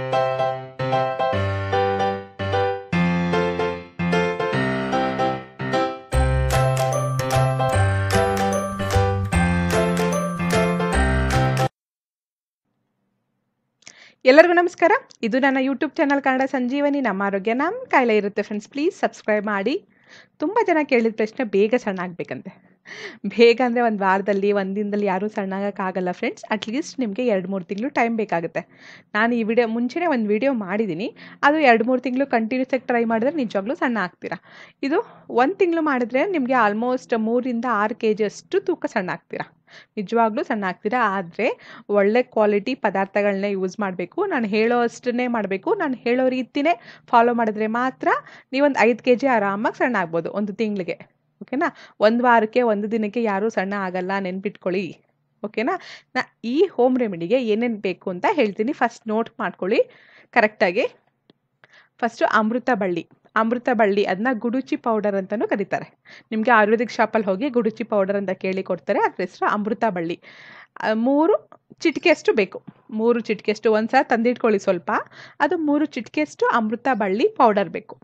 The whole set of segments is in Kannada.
ಎಲ್ಲರಿಗೂ ನಮಸ್ಕಾರ ಇದು ನನ್ನ ಯೂಟ್ಯೂಬ್ ಚಾನಲ್ ಕನ್ನಡ ಸಂಜೀವನಿ ನಮ್ಮ ಆರೋಗ್ಯ ನಮ್ಮ ಕಾಯಿಲೆ ಇರುತ್ತೆ ಫ್ರೆಂಡ್ಸ್ ಪ್ಲೀಸ್ ಸಬ್ಸ್ಕ್ರೈಬ್ ಮಾಡಿ ತುಂಬ ಜನ ಕೇಳಿದ ಪ್ರಶ್ನೆ ಬೇಗ ಸಣ್ಣ ಆಗಬೇಕಂತೆ ಬೇಗ ಅಂದರೆ ಒಂದು ವಾರದಲ್ಲಿ ಒಂದು ದಿನದಲ್ಲಿ ಯಾರೂ ಸಣ್ಣ ಆಗೋಕ್ಕಾಗಲ್ಲ ಫ್ರೆಂಡ್ಸ್ ಅಟ್ಲೀಸ್ಟ್ ನಿಮಗೆ ಎರಡು ಮೂರು ತಿಂಗಳು ಟೈಮ್ ಬೇಕಾಗುತ್ತೆ ನಾನು ಈ ವಿಡಿಯೋ ಮುಂಚೆನೇ ಒಂದು ವಿಡಿಯೋ ಮಾಡಿದ್ದೀನಿ ಅದು ಎರಡು ಮೂರು ತಿಂಗಳು ಕಂಟಿನ್ಯೂಸ್ ಆಗಿ ಟ್ರೈ ಮಾಡಿದ್ರೆ ನಿಜವಾಗ್ಲೂ ಸಣ್ಣ ಆಗ್ತೀರಾ ಇದು ಒಂದು ತಿಂಗಳು ಮಾಡಿದ್ರೆ ನಿಮಗೆ ಆಲ್ಮೋಸ್ಟ್ ಮೂರಿಂದ ಆರು ಕೆ ಜಿ ಅಷ್ಟು ತೂಕ ಸಣ್ಣ ಆಗ್ತೀರಾ ನಿಜವಾಗ್ಲೂ ಸಣ್ಣ ಆಗ್ತೀರಾ ಆದರೆ ಒಳ್ಳೆ ಕ್ವಾಲಿಟಿ ಪದಾರ್ಥಗಳನ್ನೇ ಯೂಸ್ ಮಾಡಬೇಕು ನಾನು ಹೇಳೋ ಅಷ್ಟನ್ನೇ ಮಾಡಬೇಕು ನಾನು ಹೇಳೋ ರೀತಿನೇ ಫಾಲೋ ಮಾಡಿದ್ರೆ ಮಾತ್ರ ನೀವೊಂದು ಐದು ಕೆ ಜಿ ಆರಾಮಾಗಿ ಸಣ್ಣ ಆಗ್ಬೋದು ಒಂದು ತಿಂಗಳಿಗೆ ಓಕೆನಾ ಒಂದು ವಾರಕ್ಕೆ ಒಂದು ದಿನಕ್ಕೆ ಯಾರೂ ಸಣ್ಣ ಆಗಲ್ಲ ನೆನ್ಪಿಟ್ಕೊಳ್ಳಿ ಓಕೆನಾ ನಾ ಈ ಹೋಮ್ ರೆಮಿಡಿಗೆ ಏನೇನು ಬೇಕು ಅಂತ ಹೇಳ್ತೀನಿ ಫಸ್ಟ್ ನೋಟ್ ಮಾಡ್ಕೊಳ್ಳಿ ಕರೆಕ್ಟಾಗಿ ಫಸ್ಟು ಅಮೃತ ಬಳ್ಳಿ ಅಮೃತ ಬಳ್ಳಿ ಅದನ್ನ ಗುಡುಚಿ ಪೌಡರ್ ಅಂತಲೂ ಕರೀತಾರೆ ನಿಮಗೆ ಆಯುರ್ವೇದಿಕ್ ಶಾಪಲ್ಲಿ ಹೋಗಿ ಗುಡುಚಿ ಪೌಡರ್ ಅಂತ ಕೇಳಿ ಕೊಡ್ತಾರೆ ಅದ್ರ ಹೆಸರು ಅಮೃತ ಬಳ್ಳಿ ಆ, ಮೂರು ಚಿಟಿಕೆಯಷ್ಟು ಬೇಕು ಮೂರು ಚಿಟಿಕೆಯಷ್ಟು ಒಂದು ಸಲ ತಂದಿಟ್ಕೊಳ್ಳಿ ಸ್ವಲ್ಪ ಅದು ಮೂರು ಚಿಟಿಕೆಯಷ್ಟು ಅಮೃತ ಬಳ್ಳಿ ಪೌಡರ್ ಬೇಕು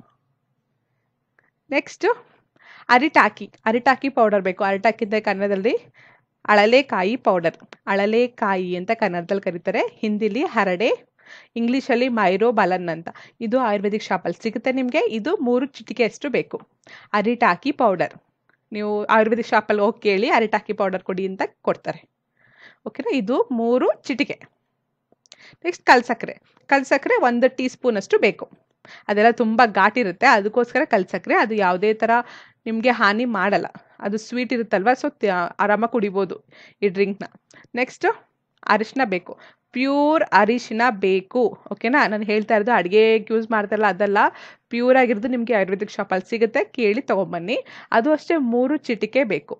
ನೆಕ್ಸ್ಟು ಅರಿಟಾಕಿ ಅರಿಟಾಕಿ ಪೌಡರ್ ಬೇಕು ಅರಿಟಾಕಿದ್ದ ಕನ್ನಡದಲ್ಲಿ ಅಳಲೆಕಾಯಿ ಪೌಡರ್ ಅಳಲೆಕಾಯಿ ಅಂತ ಕನ್ನಡದಲ್ಲಿ ಕರೀತಾರೆ ಹಿಂದಿಲಿ ಹರಡೆ ಇಂಗ್ಲೀಷಲ್ಲಿ ಮೈರೋ ಬಲನ್ ಅಂತ ಇದು ಆಯುರ್ವೇದಿಕ್ ಶಾಪಲ್ಲಿ ಸಿಗುತ್ತೆ ನಿಮಗೆ ಇದು ಮೂರು ಚಿಟಿಕೆಯಷ್ಟು ಬೇಕು ಅರಿಟಾಕಿ ಪೌಡರ್ ನೀವು ಆಯುರ್ವೇದಿಕ್ ಶಾಪಲ್ಲಿ ಹೋಗಿ ಕೇಳಿ ಅರಿಟಾಕಿ ಪೌಡರ್ ಕೊಡಿ ಅಂತ ಕೊಡ್ತಾರೆ ಓಕೆನಾ ಇದು ಮೂರು ಚಿಟಿಕೆ ನೆಕ್ಸ್ಟ್ ಕಲ್ಸಕ್ಕರೆ ಕಲ್ಸಕ್ಕರೆ ಒಂದು ಟೀ ಸ್ಪೂನಷ್ಟು ಬೇಕು ಅದೆಲ್ಲ ತುಂಬ ಘಾಟಿರುತ್ತೆ ಅದಕ್ಕೋಸ್ಕರ ಕಲ್ಸಕ್ಕರೆ ಅದು ಯಾವುದೇ ಥರ ನಿಮಗೆ ಹಾನಿ ಮಾಡಲ್ಲ ಅದು ಸ್ವೀಟ್ ಇರುತ್ತಲ್ವ ಸೊ ಆರಾಮಾಗಿ ಕುಡಿಬೋದು ಈ ಡ್ರಿಂಕ್ನ ನೆಕ್ಸ್ಟು ಅರಿಶಿನ ಬೇಕು ಪ್ಯೂರ್ ಅರಿಶಿನ ಬೇಕು ಓಕೆನಾ ನಾನು ಹೇಳ್ತಾ ಇರೋದು ಅಡುಗೆಗೆ ಯೂಸ್ ಮಾಡ್ತಾರಲ್ಲ ಅದೆಲ್ಲ ಪ್ಯೂರ್ ಆಗಿರೋದು ನಿಮಗೆ ಆಯುರ್ವೇದಿಕ್ ಶಾಪಲ್ಲಿ ಸಿಗುತ್ತೆ ಕೇಳಿ ತೊಗೊಂಬನ್ನಿ ಅದು ಅಷ್ಟೇ ಮೂರು ಚಿಟಿಕೆ ಬೇಕು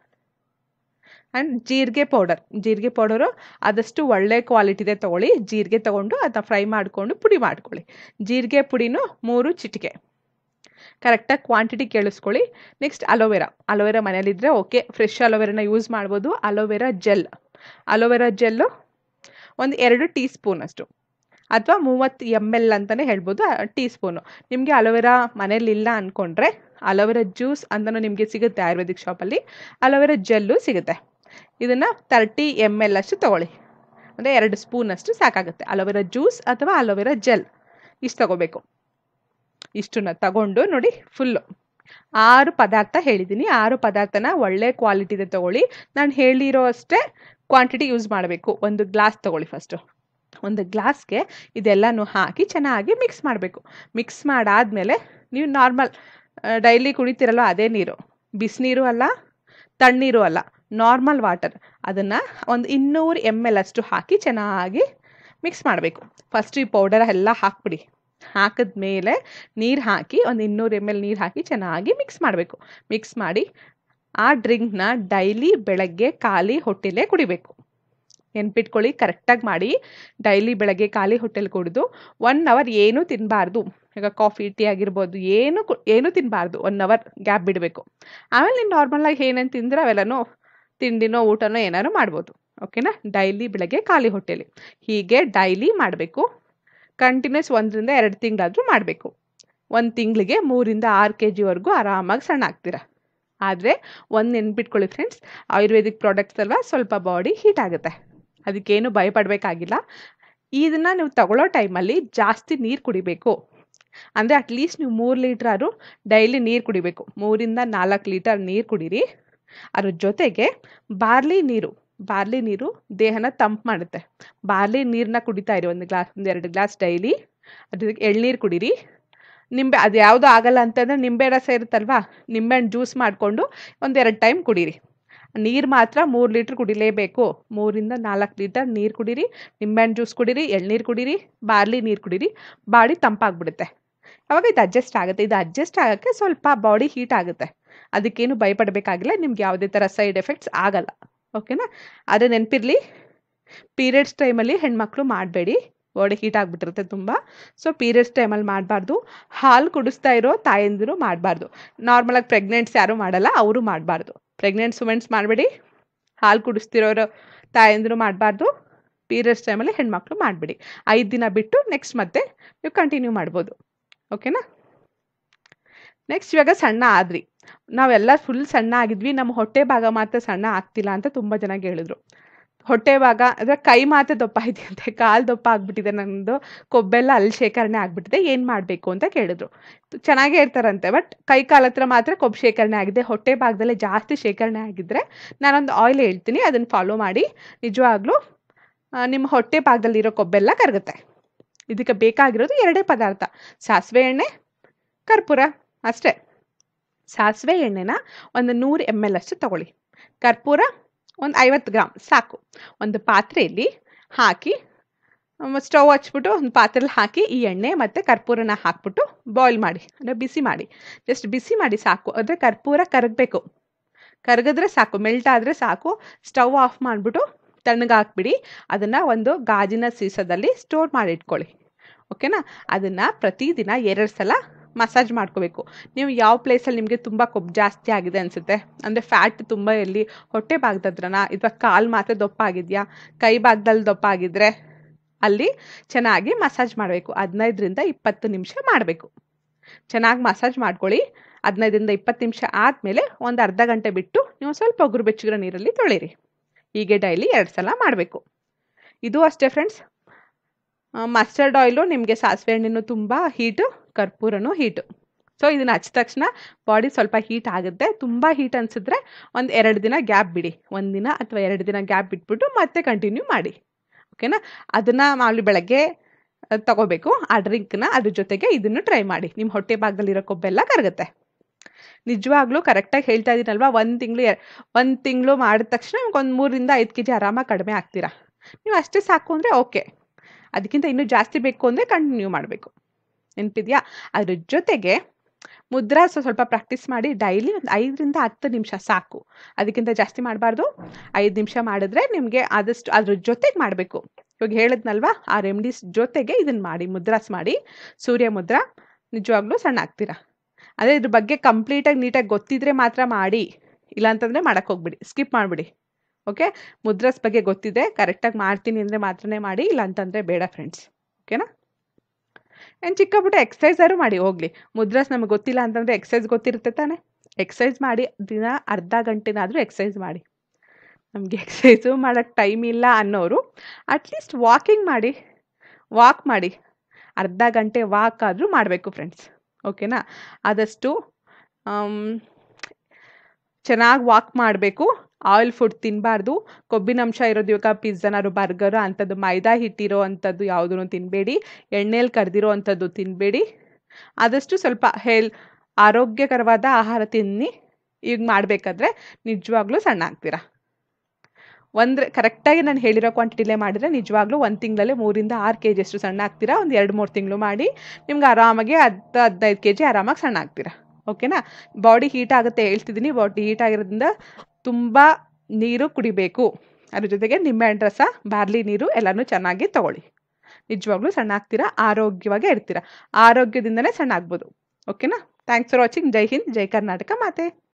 ಆ್ಯಂಡ್ ಜೀರಿಗೆ ಪೌಡರ್ ಜೀರಿಗೆ ಪೌಡರು ಆದಷ್ಟು ಒಳ್ಳೆ ಕ್ವಾಲಿಟಿದೆ ತೊಗೊಳ್ಳಿ ಜೀರಿಗೆ ತೊಗೊಂಡು ಅದನ್ನ ಫ್ರೈ ಮಾಡಿಕೊಂಡು ಪುಡಿ ಮಾಡ್ಕೊಳ್ಳಿ ಜೀರಿಗೆ ಪುಡಿನೂ ಮೂರು ಚಿಟಿಕೆ ಕರೆಕ್ಟಾಗಿ ಕ್ವಾಂಟಿಟಿ ಕೇಳಿಸ್ಕೊಳ್ಳಿ ನೆಕ್ಸ್ಟ್ ಅಲೋವೆರಾ ಅಲೋವೆರಾ ಮನೇಲಿದ್ದರೆ ಓಕೆ ಫ್ರೆಶ್ ಅಲೋವೆರಾನ ಯೂಸ್ ಮಾಡ್ಬೋದು ಅಲೋವೆರಾ ಜೆಲ್ ಅಲೋವೆರಾ ಜೆಲ್ಲು ಒಂದು ಎರಡು ಟೀ ಸ್ಪೂನ್ ಅಷ್ಟು ಅಥವಾ ಮೂವತ್ತು ಎಮ್ ಎಲ್ ಅಂತಲೇ ಹೇಳ್ಬೋದು ಟೀ ಸ್ಪೂನು ನಿಮಗೆ ಅಲೋವೆರಾ ಮನೇಲಿ ಇಲ್ಲ ಅಂದ್ಕೊಂಡ್ರೆ ಅಲೋವೆರಾ ಜ್ಯೂಸ್ ಅಂತಲೂ ನಿಮಗೆ ಸಿಗುತ್ತೆ ಆಯುರ್ವೇದಿಕ್ ಶಾಪಲ್ಲಿ ಅಲೋವೆರಾ ಜೆಲ್ಲು ಸಿಗುತ್ತೆ ಇದನ್ನು ತರ್ಟಿ ಎಮ್ ಎಲ್ ಅಷ್ಟು ತೊಗೊಳ್ಳಿ ಅಂದರೆ ಎರಡು ಸ್ಪೂನಷ್ಟು ಸಾಕಾಗುತ್ತೆ ಅಲೋವೆರಾ ಜ್ಯೂಸ್ ಅಥವಾ ಅಲೋವೆರಾ ಜೆಲ್ ಇಷ್ಟು ತಗೋಬೇಕು ಇಷ್ಟನ್ನ ತಗೊಂಡು ನೋಡಿ ಫುಲ್ಲು ಆರು ಪದಾರ್ಥ ಹೇಳಿದ್ದೀನಿ ಆರು ಪದಾರ್ಥನ ಒಳ್ಳೆ ಕ್ವಾಲಿಟಿದೆ ತಗೊಳ್ಳಿ ನಾನು ಹೇಳಿರೋ ಅಷ್ಟೇ ಕ್ವಾಂಟಿಟಿ ಯೂಸ್ ಮಾಡಬೇಕು ಒಂದು ಗ್ಲಾಸ್ ತಗೊಳ್ಳಿ ಫಸ್ಟು ಒಂದು ಗ್ಲಾಸ್ಗೆ ಇದೆಲ್ಲನೂ ಹಾಕಿ ಚೆನ್ನಾಗಿ ಮಿಕ್ಸ್ ಮಾಡಬೇಕು ಮಿಕ್ಸ್ ಮಾಡಾದಮೇಲೆ ನೀವು ನಾರ್ಮಲ್ ಡೈಲಿ ಕುಡಿತೀರಲ್ಲ ಅದೇ ನೀರು ಬಿಸಿನೀರು ಅಲ್ಲ ತಣ್ಣೀರು ಅಲ್ಲ ನಾರ್ಮಲ್ ವಾಟರ್ ಅದನ್ನು ಒಂದು ಇನ್ನೂರು ಎಮ್ ಎಲ್ ಅಷ್ಟು ಹಾಕಿ ಚೆನ್ನಾಗಿ ಮಿಕ್ಸ್ ಮಾಡಬೇಕು ಫಸ್ಟ್ ಈ ಪೌಡರ್ ಎಲ್ಲ ಹಾಕ್ಬಿಡಿ ಹಾಕಿದ್ಮೇಲೆ ನೀರು ಹಾಕಿ ಒಂದು ಇನ್ನೂರು ಎಮ್ ಎಲ್ ನೀರು ಹಾಕಿ ಚೆನ್ನಾಗಿ ಮಿಕ್ಸ್ ಮಾಡಬೇಕು ಮಿಕ್ಸ್ ಮಾಡಿ ಆ ಡ್ರಿಂಕ್ನ ಡೈಲಿ ಬೆಳಗ್ಗೆ ಖಾಲಿ ಹೊಟ್ಟೆಲೇ ಕುಡಿಬೇಕು ನೆನ್ಪಿಟ್ಕೊಳ್ಳಿ ಕರೆಕ್ಟಾಗಿ ಮಾಡಿ ಡೈಲಿ ಬೆಳಗ್ಗೆ ಖಾಲಿ ಹೊಟ್ಟೆಲಿ ಕುಡಿದು ಒನ್ ಅವರ್ ಏನೂ ತಿನ್ನಬಾರ್ದು ಈಗ ಕಾಫಿ ಟೀ ಆಗಿರ್ಬೋದು ಏನು ಕು ಏನೂ ತಿನ್ನಬಾರ್ದು ಒನ್ ಅವರ್ ಗ್ಯಾಪ್ ಬಿಡಬೇಕು ಆಮೇಲೆ ನೀವು ನಾರ್ಮಲಾಗಿ ಏನೇನು ತಿಂದ್ರೆ ಅವೆಲ್ಲನೂ ತಿಂಡಿನೋ ಊಟನೋ ಏನಾದ್ರು ಮಾಡ್ಬೋದು ಓಕೆನಾ ಡೈಲಿ ಬೆಳಗ್ಗೆ ಖಾಲಿ ಹೊಟ್ಟೆಲಿ ಹೀಗೆ ಡೈಲಿ ಮಾಡಬೇಕು ಕಂಟಿನ್ಯೂಸ್ ಒಂದರಿಂದ ಎರಡು ತಿಂಗಳಾದರೂ ಮಾಡಬೇಕು ಒಂದು ತಿಂಗಳಿಗೆ ಮೂರಿಂದ ಆರು ಕೆ ಜಿವರೆಗೂ ಆರಾಮಾಗಿ ಸಣ್ಣ ಆಗ್ತೀರಾ ಆದರೆ ಒಂದು ನೆನ್ಪಿಟ್ಕೊಳ್ಳಿ ಫ್ರೆಂಡ್ಸ್ ಆಯುರ್ವೇದಿಕ್ ಪ್ರಾಡಕ್ಟ್ಸ್ ಅಲ್ವಾ ಸ್ವಲ್ಪ ಬಾಡಿ ಹೀಟ್ ಆಗುತ್ತೆ ಅದಕ್ಕೇನು ಭಯಪಡಬೇಕಾಗಿಲ್ಲ ಇದನ್ನು ನೀವು ತಗೊಳ್ಳೋ ಟೈಮಲ್ಲಿ ಜಾಸ್ತಿ ನೀರು ಕುಡಿಬೇಕು ಅಂದರೆ ಅಟ್ಲೀಸ್ಟ್ ನೀವು ಮೂರು ಲೀಟ್ರಾದ್ರು ಡೈಲಿ ನೀರು ಕುಡಿಬೇಕು ಮೂರಿಂದ ನಾಲ್ಕು ಲೀಟರ್ ನೀರು ಕುಡೀರಿ ಅದ್ರ ಜೊತೆಗೆ ಬಾರ್ಲಿ ನೀರು ಬಾರ್ಲಿ ನೀರು ದೇಹನ ತಂಪು ಮಾಡುತ್ತೆ ಬಾರ್ಲಿ ನೀರನ್ನ ಕುಡಿತಾ ಇರಿ ಒಂದು ಗ್ಲಾಸ್ ಒಂದು ಎರಡು ಗ್ಲಾಸ್ ಡೈಲಿ ಅದ್ರ ಎಳ್ನೀರು ಕುಡೀರಿ ನಿಂಬೆ ಅದು ಯಾವುದೂ ಆಗಲ್ಲ ಅಂತಂದರೆ ನಿಂಬೆ ರಸ ಇರುತ್ತಲ್ವಾ ನಿಂಬೆಹಣ್ಣು ಜ್ಯೂಸ್ ಮಾಡಿಕೊಂಡು ಒಂದೆರಡು ಟೈಮ್ ಕುಡೀರಿ ನೀರು ಮಾತ್ರ ಮೂರು ಲೀಟ್ರ್ ಕುಡಿಲೇಬೇಕು ಮೂರಿಂದ ನಾಲ್ಕು ಲೀಟರ್ ನೀರು ಕುಡೀರಿ ನಿಂಬೆಹಣ್ಣು ಜ್ಯೂಸ್ ಕುಡೀರಿ ಎಳ್ನೀರು ಕುಡೀರಿ ಬಾರ್ಲಿ ನೀರು ಕುಡೀರಿ ಬಾಡಿ ತಂಪಾಗ್ಬಿಡುತ್ತೆ ಅವಾಗ ಇದು ಅಡ್ಜಸ್ಟ್ ಆಗುತ್ತೆ ಇದು ಅಡ್ಜಸ್ಟ್ ಆಗೋಕ್ಕೆ ಸ್ವಲ್ಪ ಬಾಡಿ ಹೀಟ್ ಆಗುತ್ತೆ ಅದಕ್ಕೇನು ಭಯಪಡಬೇಕಾಗಿಲ್ಲ ನಿಮ್ಗೆ ಯಾವುದೇ ಥರ ಸೈಡ್ ಎಫೆಕ್ಟ್ಸ್ ಆಗಲ್ಲ ಓಕೆನಾ ಅದು ನೆನಪಿರಲಿ ಪೀರಿಯಡ್ಸ್ ಟೈಮಲ್ಲಿ ಹೆಣ್ಮಕ್ಳು ಮಾಡಬೇಡಿ ಬಾಡಿ ಹೀಟ್ ಆಗಿಬಿಟ್ಟಿರುತ್ತೆ ತುಂಬ ಸೊ ಪೀರಿಯಡ್ಸ್ ಟೈಮಲ್ಲಿ ಮಾಡಬಾರ್ದು ಹಾಲು ಕುಡಿಸ್ತಾ ಇರೋ ತಾಯಂದಿರು ಮಾಡಬಾರ್ದು ನಾರ್ಮಲಾಗಿ ಪ್ರೆಗ್ನೆಂಟ್ಸ್ ಯಾರೂ ಮಾಡಲ್ಲ ಅವರು ಮಾಡಬಾರ್ದು ಪ್ರೆಗ್ನೆಂಟ್ ವುಮೆನ್ಸ್ ಮಾಡಬೇಡಿ ಹಾಲು ಕುಡಿಸ್ತಿರೋರು ತಾಯಂದಿರು ಮಾಡಬಾರ್ದು ಪೀರಿಯಡ್ಸ್ ಟೈಮಲ್ಲಿ ಹೆಣ್ಮಕ್ಳು ಮಾಡಿಬಿಡಿ ಐದು ದಿನ ಬಿಟ್ಟು ನೆಕ್ಸ್ಟ್ ಮತ್ತೆ ನೀವು ಕಂಟಿನ್ಯೂ ಮಾಡ್ಬೋದು ಓಕೆನಾ ನೆಕ್ಸ್ಟ್ ಇವಾಗ ಸಣ್ಣ ಆದ್ರಿ ನಾವೆಲ್ಲ ಫುಲ್ ಸಣ್ಣ ಆಗಿದ್ವಿ ನಮ್ಮ ಹೊಟ್ಟೆ ಭಾಗ ಮಾತ್ರ ಸಣ್ಣ ಆಗ್ತಿಲ್ಲ ಅಂತ ತುಂಬ ಜನ ಹೇಳಿದ್ರು ಹೊಟ್ಟೆ ಭಾಗ ಅಂದರೆ ಕೈ ಮಾತ್ರ ದಪ್ಪ ಇದೆಯಂತೆ ಕಾಲು ದಪ್ಪ ಆಗ್ಬಿಟ್ಟಿದೆ ನನ್ನದು ಕೊಬ್ಬೆಲ್ಲ ಅಲ್ಲಿ ಶೇಖರಣೆ ಆಗ್ಬಿಟ್ಟಿದೆ ಏನು ಮಾಡಬೇಕು ಅಂತ ಕೇಳಿದ್ರು ಚೆನ್ನಾಗೇ ಇರ್ತಾರಂತೆ ಬಟ್ ಕೈ ಕಾಲ ಹತ್ರ ಮಾತ್ರ ಕೊಬ್ಬು ಶೇಖರಣೆ ಆಗಿದೆ ಹೊಟ್ಟೆ ಭಾಗದಲ್ಲೇ ಜಾಸ್ತಿ ಶೇಖರಣೆ ಆಗಿದ್ದರೆ ನಾನೊಂದು ಆಯಿಲ್ ಹೇಳ್ತೀನಿ ಅದನ್ನು ಫಾಲೋ ಮಾಡಿ ನಿಜವಾಗ್ಲೂ ಆ, ನಿಮ್ಮ ಹೊಟ್ಟೆ ಭಾಗದಲ್ಲಿರೋ ಕೊಬ್ಬೆಲ್ಲ ಕರಗುತ್ತೆ ಇದಕ್ಕೆ ಬೇಕಾಗಿರೋದು ಎರಡೇ ಪದಾರ್ಥ ಸಾಸಿವೆ ಎಣ್ಣೆ ಕರ್ಪೂರ ಅಷ್ಟೇ ಸಾಸಿವೆ ಎಣ್ಣೆನ ಒಂದು ನೂರು ಎಮ್ ಎಲ್ ಅಷ್ಟು ತಗೊಳ್ಳಿ ಕರ್ಪೂರ ಒಂದು ಐವತ್ತು ಗ್ರಾಮ್ ಸಾಕು ಒಂದು ಪಾತ್ರೆಯಲ್ಲಿ ಹಾಕಿ ಸ್ಟವ್ ಹಚ್ಬಿಟ್ಟು ಒಂದು ಪಾತ್ರೆಯಲ್ಲಿ ಹಾಕಿ ಈ ಎಣ್ಣೆ ಮತ್ತು ಕರ್ಪೂರನ ಹಾಕ್ಬಿಟ್ಟು ಬಾಯ್ಲ್ ಮಾಡಿ ಅಂದರೆ ಬಿಸಿ ಮಾಡಿ ಜಸ್ಟ್ ಬಿಸಿ ಮಾಡಿ ಸಾಕು ಅಂದರೆ ಕರ್ಪೂರ ಕರಗಬೇಕು ಕರಗಿದ್ರೆ ಸಾಕು ಮೆಲ್ಟ್ ಆದರೆ ಸಾಕು ಸ್ಟವ್ ಆಫ್ ಮಾಡಿಬಿಟ್ಟು ತಣ್ಣಗೆ ಹಾಕ್ಬಿಡಿ ಅದನ್ನು ಒಂದು ಗಾಜಿನ ಸೀಸದಲ್ಲಿ ಸ್ಟೋರ್ ಮಾಡಿ ಇಟ್ಕೊಳ್ಳಿ ಓಕೆನಾ ಅದನ್ನು ಪ್ರತಿದಿನ ಎರಡು ಸಲ ಮಸಾಜ್ ಮಾಡ್ಕೋಬೇಕು ನೀವು ಯಾವ ಪ್ಲೇಸಲ್ಲಿ ನಿಮಗೆ ತುಂಬ ಕೊಬ್ಬು ಜಾಸ್ತಿ ಆಗಿದೆ ಅನಿಸುತ್ತೆ ಅಂದರೆ ಫ್ಯಾಟ್ ತುಂಬ ಎಲ್ಲಿ ಹೊಟ್ಟೆ ಭಾಗದ ಹತ್ರನ ಅಥವಾ ಕಾಲು ಮಾತ್ರ ದಪ್ಪ ಆಗಿದೆಯಾ ಕೈ ಭಾಗದಲ್ಲಿ ದಪ್ಪ ಆಗಿದ್ರೆ ಅಲ್ಲಿ ಚೆನ್ನಾಗಿ ಮಸಾಜ್ ಮಾಡಬೇಕು ಹದಿನೈದರಿಂದ ಇಪ್ಪತ್ತು ನಿಮಿಷ ಮಾಡಬೇಕು ಚೆನ್ನಾಗಿ ಮಸಾಜ್ ಮಾಡ್ಕೊಳ್ಳಿ ಹದಿನೈದರಿಂದ ಇಪ್ಪತ್ತು ನಿಮಿಷ ಆದಮೇಲೆ ಒಂದು ಅರ್ಧ ಗಂಟೆ ಬಿಟ್ಟು ನೀವು ಸ್ವಲ್ಪ ಉಗುರು ಬೆಚ್ಚಗಿರೋ ನೀರಲ್ಲಿ ತೊಳಿರಿ ಹೀಗೆ ಡೈಲಿ ಎರಡು ಸಲ ಮಾಡಬೇಕು ಇದು ಅಷ್ಟೇ ಫ್ರೆಂಡ್ಸ್ ಮಸ್ಟರ್ಡ್ ಆಯಿಲು ನಿಮಗೆ ಸಾಸಿವೆ ಎಣ್ಣೆನೂ ತುಂಬ ಹೀಟು ಕರ್ಪೂರನೂ ಹೀಟು ಸೊ ಇದನ್ನು ಹಚ್ಚಿದ ತಕ್ಷಣ ಬಾಡಿ ಸ್ವಲ್ಪ ಹೀಟ್ ಆಗುತ್ತೆ ತುಂಬ ಹೀಟ್ ಅನಿಸಿದ್ರೆ ಒಂದು ಎರಡು ದಿನ ಗ್ಯಾಪ್ ಬಿಡಿ ಒಂದು ದಿನ ಅಥವಾ ಎರಡು ದಿನ ಗ್ಯಾಪ್ ಬಿಟ್ಬಿಟ್ಟು ಮತ್ತೆ ಕಂಟಿನ್ಯೂ ಮಾಡಿ ಓಕೆನಾ ಅದನ್ನು ಮಾಮೂಲಿ ಬೆಳಗ್ಗೆ ಅಹ್, ತಗೋಬೇಕು ಆ ಡ್ರಿಂಕ್ನ ಅದ್ರ ಜೊತೆಗೆ ಇದನ್ನು ಟ್ರೈ ಮಾಡಿ ನಿಮ್ಮ ಹೊಟ್ಟೆ ಭಾಗದಲ್ಲಿರೋ ಕೊಬ್ಬೆಲ್ಲ ಕರಗುತ್ತೆ ನಿಜವಾಗ್ಲೂ ಕರೆಕ್ಟಾಗಿ ಹೇಳ್ತಾ ಇದ್ದೀನಲ್ವಾ ಒಂದು ತಿಂಗಳು ಒಂದು ತಿಂಗಳು ಮಾಡಿದ ತಕ್ಷಣ ನಿಮ್ಗೆ ಒಂದು ಮೂರರಿಂದ ಐದು ಕೆ ಜಿ ಆರಾಮಾಗಿ ಕಡಿಮೆ ಆಗ್ತೀರಾ ನೀವು ಅಷ್ಟೇ ಸಾಕು ಅಂದರೆ ಓಕೆ ಅದಕ್ಕಿಂತ ಇನ್ನೂ ಜಾಸ್ತಿ ಬೇಕು ಅಂದರೆ ಕಂಟಿನ್ಯೂ ಮಾಡಬೇಕು ನೆನಪಿದೆಯಾ ಅದ್ರ ಜೊತೆಗೆ ಮುದ್ರಾಸ ಸ್ವಲ್ಪ ಪ್ರಾಕ್ಟೀಸ್ ಮಾಡಿ ಡೈಲಿ ಒಂದು ಐದರಿಂದ ಹತ್ತು ನಿಮಿಷ ಸಾಕು ಅದಕ್ಕಿಂತ ಜಾಸ್ತಿ ಮಾಡಬಾರ್ದು ಐದು ನಿಮಿಷ ಮಾಡಿದ್ರೆ ನಿಮಗೆ ಆದಷ್ಟು ಅದ್ರ ಜೊತೆಗೆ ಮಾಡಬೇಕು ಇವಾಗ ಹೇಳಿದ್ನಲ್ವಾ ಆ ರೆಮಿಡೀಸ್ ಜೊತೆಗೆ ಇದನ್ನು ಮಾಡಿ ಮುದ್ರಾಸ್ ಮಾಡಿ ಸೂರ್ಯ ಮುದ್ರಾ ನಿಜವಾಗ್ಲೂ ಸಣ್ಣ ಆಗ್ತೀರಾ ಅದೇ ಇದ್ರ ಬಗ್ಗೆ ಕಂಪ್ಲೀಟಾಗಿ ನೀಟಾಗಿ ಗೊತ್ತಿದ್ರೆ ಮಾತ್ರ ಮಾಡಿ ಇಲ್ಲಾಂತಂದರೆ ಮಾಡೋಕ್ಕೆ ಹೋಗ್ಬಿಡಿ ಸ್ಕಿಪ್ ಮಾಡಿಬಿಡಿ ಓಕೆ ಮುದ್ರಾಸ್ ಬಗ್ಗೆ ಗೊತ್ತಿದೆ ಕರೆಕ್ಟಾಗಿ ಮಾಡ್ತೀನಿ ಅಂದರೆ ಮಾತ್ರನೇ ಮಾಡಿ ಇಲ್ಲ ಅಂತಂದರೆ ಬೇಡ ಫ್ರೆಂಡ್ಸ್ ಓಕೆನಾ ಏನು ಚಿಕ್ಕ ಪುಟ್ಟ ಎಕ್ಸಸೈಸಾರು ಮಾಡಿ ಹೋಗಲಿ ಮುದ್ರಾಸ್ ನಮಗೆ ಗೊತ್ತಿಲ್ಲ ಅಂತಂದರೆ ಎಕ್ಸಸೈಸ್ ಗೊತ್ತಿರುತ್ತೆ ತಾನೇ ಎಕ್ಸಸೈಸ್ ಮಾಡಿ ದಿನ ಅರ್ಧ ಗಂಟೆನಾದರೂ ಎಕ್ಸಸೈಸ್ ಮಾಡಿ ನಮಗೆ ಎಕ್ಸಸೈಸು ಮಾಡೋಕ್ಕೆ ಟೈಮ್ ಇಲ್ಲ ಅನ್ನೋರು ಅಟ್ಲೀಸ್ಟ್ ವಾಕಿಂಗ್ ಮಾಡಿ ವಾಕ್ ಮಾಡಿ ಅರ್ಧ ಗಂಟೆ ವಾಕ್ ಆದರೂ ಮಾಡಬೇಕು ಫ್ರೆಂಡ್ಸ್ ಓಕೆನಾ ಆದಷ್ಟು ಚೆನ್ನಾಗಿ ವಾಕ್ ಮಾಡಬೇಕು ಆಯಿಲ್ ಫುಡ್ ತಿನ್ನಬಾರ್ದು ಕೊಬ್ಬಿನಂಶ ಇರೋದು ಇವಾಗ ಪಿಜ್ಜಾನಾರು ಬರ್ಗರು ಅಂಥದ್ದು ಮೈದಾ ಹಿಟ್ಟಿರೋ ಅಂಥದ್ದು ಯಾವುದೂ ತಿನ್ನಬೇಡಿ ಎಣ್ಣೆಯಲ್ಲಿ ಕರೆದಿರೋ ಅಂಥದ್ದು ತಿನ್ನಬೇಡಿ ಆದಷ್ಟು ಸ್ವಲ್ಪ ಹೆಲ್ ಆರೋಗ್ಯಕರವಾದ ಆಹಾರ ತಿನ್ನಿ ಈಗ ಮಾಡಬೇಕಾದ್ರೆ ನಿಜವಾಗ್ಲೂ ಸಣ್ಣ ಆಗ್ತೀರಾ ಒಂದು ಕರೆಕ್ಟಾಗಿ ನಾನು ಹೇಳಿರೋ ಕ್ವಾಂಟಿಟಿಲೇ ಮಾಡಿದರೆ ನಿಜವಾಗ್ಲೂ ಒಂದು ತಿಂಗಳಲ್ಲೇ ಮೂರಿಂದ ಆರು ಕೆ ಜಿಯಷ್ಟು ಸಣ್ಣ ಆಗ್ತೀರಾ ಒಂದು ಎರಡು ಮೂರು ತಿಂಗಳು ಮಾಡಿ ನಿಮ್ಗೆ ಆರಾಮಾಗಿ ಹತ್ತು ಹದಿನೈದು ಕೆ ಜಿ ಆರಾಮಾಗಿ ಸಣ್ಣ ಆಗ್ತೀರಾ ಓಕೆನಾ ಬಾಡಿ ಹೀಟ್ ಆಗುತ್ತೆ ಹೇಳ್ತಿದ್ದೀನಿ ಬಾಡಿ ಹೀಟ್ ಆಗಿರೋದ್ರಿಂದ ತುಂಬ ನೀರು ಕುಡಿಬೇಕು ಅದ್ರ ಜೊತೆಗೆ ನಿಂಬೆಹಣ್ಣು ರಸ ಬಾರ್ಲಿ ನೀರು ಎಲ್ಲನೂ ಚೆನ್ನಾಗಿ ತಗೊಳ್ಳಿ ನಿಜವಾಗ್ಲೂ ಸಣ್ಣ ಆಗ್ತೀರಾ ಆರೋಗ್ಯವಾಗೇ ಇರ್ತೀರಾ ಆರೋಗ್ಯದಿಂದನೇ ಸಣ್ಣ ಆಗ್ಬೋದು ಓಕೆನಾ ಥ್ಯಾಂಕ್ಸ್ ಫಾರ್ ವಾಚಿಂಗ್ ಜೈ ಹಿಂದ್ ಜೈ ಕರ್ನಾಟಕ ಮಾತೆ